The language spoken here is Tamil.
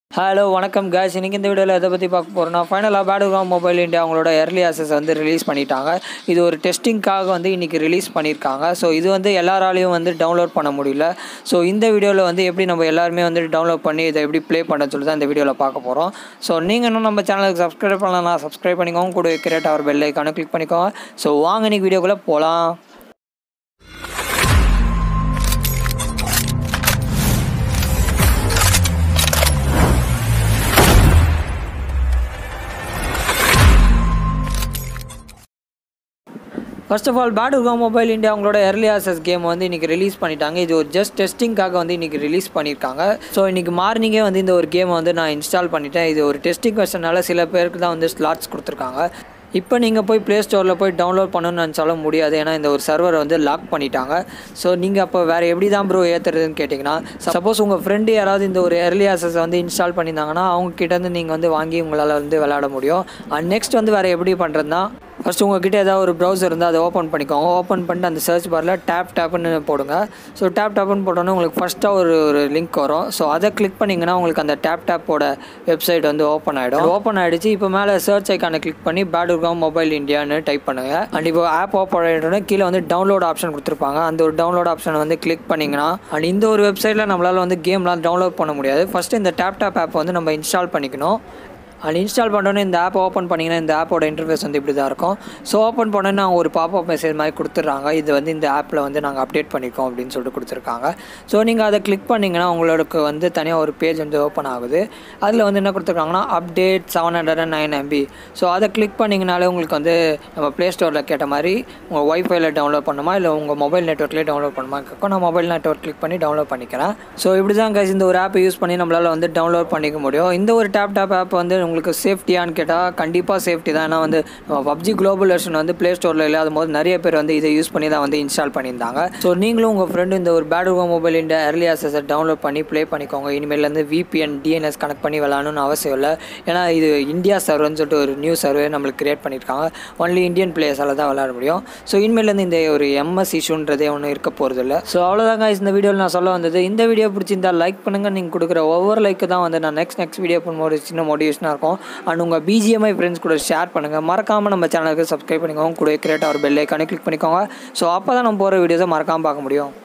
ஹலோ வணக்கம் கேஸ் இன்றைக்கி இந்த வீடியோவில் எதை பற்றி பார்க்க போகிறோம்னா ஃபைனலாக பேடுகாம் மொபைல் இந்தியா அவங்களோட எர்லி ஆசஸ் வந்து ரிலீஸ் பண்ணிட்டாங்க இது ஒரு டெஸ்டிங்காக வந்து இன்றைக்கி ரிலீஸ் பண்ணியிருக்காங்க ஸோ இது வந்து எல்லாராலையும் வந்து டவுன்லோட் பண்ண முடியல ஸோ இந்த வீடியோவில் வந்து எப்படி நம்ம எல்லாருமே வந்து டவுன்லோட் பண்ணி இதை எப்படி ப்ளே பண்ண சொல்லி தான் இந்த வீடியோவில் பார்க்க போகிறோம் ஸோ நீங்கள் இன்னும் நம்ம சேனலுக்கு சப்ஸ்கிரைப் பண்ணலாம் சப்ஸ்கிரைப் பண்ணிக்கோங்க கூட கிரியேட் அவர் பெல் ஐக்கானு கிளிக் பண்ணிக்கோங்க ஸோ வாங்க இன்னைக்கு வீடியோக்குள்ளே போகலாம் ஃபர்ஸ்ட் ஆஃப் ஆல் பேடுகா மொபைல் இந்தியா அவங்களோட எர்லி ஆசஸ் கேம் வந்து இன்றைக்கி ரிலீஸ் பண்ணிட்டாங்க இது ஒரு ஜஸ்ட் டெஸ்டிங்காக வந்து இன்றைக்கி ரிலீஸ் பண்ணியிருக்காங்க ஸோ இன்றைக்கி மார்னிங்கே வந்து இந்த ஒரு கேமை வந்து நான் இன்ஸ்டால் பண்ணிட்டேன் இது ஒரு டெஸ்டிங் வெர்ஷனால சில பேருக்கு தான் வந்து ஸ்லாட்ஸ் கொடுத்துருக்காங்க இப்போ நீங்கள் போய் ப்ளே ஸ்டோரில் போய் டவுன்லோட் பண்ணணும்னு நினச்சாலும் முடியாது ஏன்னா இந்த ஒரு சர்வரை வந்து லாக் பண்ணிட்டாங்க ஸோ நீங்கள் அப்போ வேறு எப்படி தான் ப்ரோ ஏற்றுறதுன்னு கேட்டிங்கன்னா சப்போஸ் உங்கள் ஃப்ரெண்டு யாராவது இந்த ஒரு எர்லி ஆசஸை வந்து இன்ஸ்டால் பண்ணியிருந்தாங்கன்னா அவங்க கிட்டேருந்து நீங்கள் வந்து வாங்கி உங்களால் வந்து விளையாட முடியும் அண்ட் நெக்ஸ்ட் வந்து வேறு எப்படி பண்ணுறதுனா ஃபஸ்ட்டு உங்ககிட்ட ஏதாவது ஒரு ப்ரௌசர் இருந்தால் அதை ஓப்பன் பண்ணிக்கோங்க ஓப்பன் பண்ணிட்டு அந்த சர்ச் பாரில் டேப் டேப்னு போடுங்க ஸோ டேப் டேப்னு போட்டோன்னே உங்களுக்கு ஃபஸ்ட்டாக ஒரு ஒரு லிங்க் வரும் ஸோ அதை கிளிக் பண்ணிங்கன்னா உங்களுக்கு அந்த டேப் டேப்போட வெப்சைட் வந்து ஓப்பன் ஆகிடும் ஓப்பன் ஆகிடுச்சு இப்போ மேலே சர்ச் ஐக்கானை கிளிக் பண்ணி பேடுர்காம் மொபைல் இந்தியான்னு டைப் பண்ணுங்கள் அண்ட் இப்போ ஆப் ஓப்பன் ஆகிட்டோன்னே கீழே வந்து டவுன்லோட் ஆப்ஷன் கொடுத்துருப்பாங்க அந்த ஒரு டவுன்லோட் ஆப்ஷனை வந்து கிளிக் பண்ணிங்கன்னா அண்ட் இந்த ஒரு வெப்சைட்டில் நம்மளால் வந்து கேம்லாம் டவுன்லோட் பண்ண முடியாது ஃபஸ்ட்டு இந்த டேப் டேப் ஆப் வந்து நம்ம இன்ஸ்டால் பண்ணிக்கணும் அண்ட் இன்ஸ்டால் பண்ணோன்னே இந்த ஆப் ஓப்பன் பண்ணிங்கன்னா இந்த ஆப்போட இன்டர்ஃபேஸ் வந்து இப்படி தான் இருக்கும் ஸோ ஓப்பன் பண்ணோன்னே அவங்க ஒரு பாப்அப் மெசேஜ் மாதிரி கொடுத்துட்றாங்க இது வந்து இந்த ஆப்பில் வந்து நாங்கள் அப்டேட் பண்ணிக்கோம் அப்படின்னு சொல்லிட்டு கொடுத்துருக்காங்க ஸோ நீங்கள் அதை கிளிக் பண்ணிங்கன்னா உங்களுக்கு வந்து தனியாக ஒரு பேஜ் வந்து ஓப்பன் ஆகுது அதில் வந்து என்ன கொடுத்துருக்காங்கன்னா update seven hundred and nine MB so அதை கிளிக் பண்ணிங்கனாலே உங்களுக்கு வந்து நம்ம ப்ளே ஸ்டோரில் கேட்ட மாதிரி உங்கள் ஒய்ஃபைல டவுன்லோட் பண்ணுமா இல்லை உங்கள் மொபைல் நெட்ஒர்க்லேயே டவுன்லோட் பண்ணுமா கேட்கும் நான் மொபைல் நெட்ஒர்க் கிளிக் பண்ணி டவுன்லோட் பண்ணிக்கிறேன் ஸோ இப்படி தான் guys இந்த ஒரு ஆப்பை யூஸ் பண்ணி நம்மளால் வந்து டவுன்லோட் பண்ணிக்க முடியும் இந்த ஒரு டேப் டேப் ஆப் வந்து உங்களுக்கு சேஃப்டியான்னு கேட்டால் கண்டிப்பாக சேஃப்டி தான் ஏன்னா வந்து பப்ஜி குளோபல் வெர்ஷன் வந்து ப்ளே ஸ்டோரில் இல்லாத போது நிறைய பேர் வந்து இதை யூஸ் பண்ணி தான் வந்து இன்ஸ்டால் பண்ணியிருந்தாங்க ஸோ நீங்களும் உங்கள் ஃப்ரெண்டு இந்த ஒரு பேடுகோ மொபைல் இந்த ஏர்லி ஆசஸை டவுன்லோட் பண்ணி ப்ளே பண்ணிக்கோங்க இனிமேலேருந்து விபிஎன் டிஎன்எஸ் கனெக்ட் பண்ணி விளாடணும்னு அவசியம் இல்லை ஏன்னா இது இந்தியா சர்வர்னு சொல்லிட்டு ஒரு நியூ சர்வே நம்மளுக்கு கிரியேட் பண்ணியிருக்காங்க ஒன்லி இந்தியன் பிளேயர்ஸால் தான் விளாட முடியும் ஸோ இனிமேலேருந்து இந்த ஒரு எம்எஸ் இஷ்யூன்றதே ஒன்றும் இருக்க போகிறது இல்லை ஸோ அவ்வளோதாங்க இந்த வீடியோவில் நான் சொல்ல வந்தது இந்த வீடியோ பிடிச்சிருந்தா லைக் பண்ணுங்கள் நீங்கள் கொடுக்குற ஒவ்வொரு லைக்கு தான் வந்து நான் நெக்ஸ்ட் நெக்ஸ்ட் வீடியோ பண்ணும்போது சின்ன மோட்டிவேஷனாக இருக்கும் அண்ட் உங்கள் பிஜிஎம்ஐ ஃப்ரெண்ட்ஸ் கூட ஷேர் பண்ணுங்கள் மறக்காமல் நம்ம சேனலுக்கு சப்ஸ்கிரைப் பண்ணிக்கோங்க கூட கிரியேட் ஒரு பெல் ஐக்கானே கிளிக் பண்ணிக்கோங்க ஸோ அப்போ தான் நம்ம போகிற வீடியோஸை மறக்காமல் பார்க்க முடியும்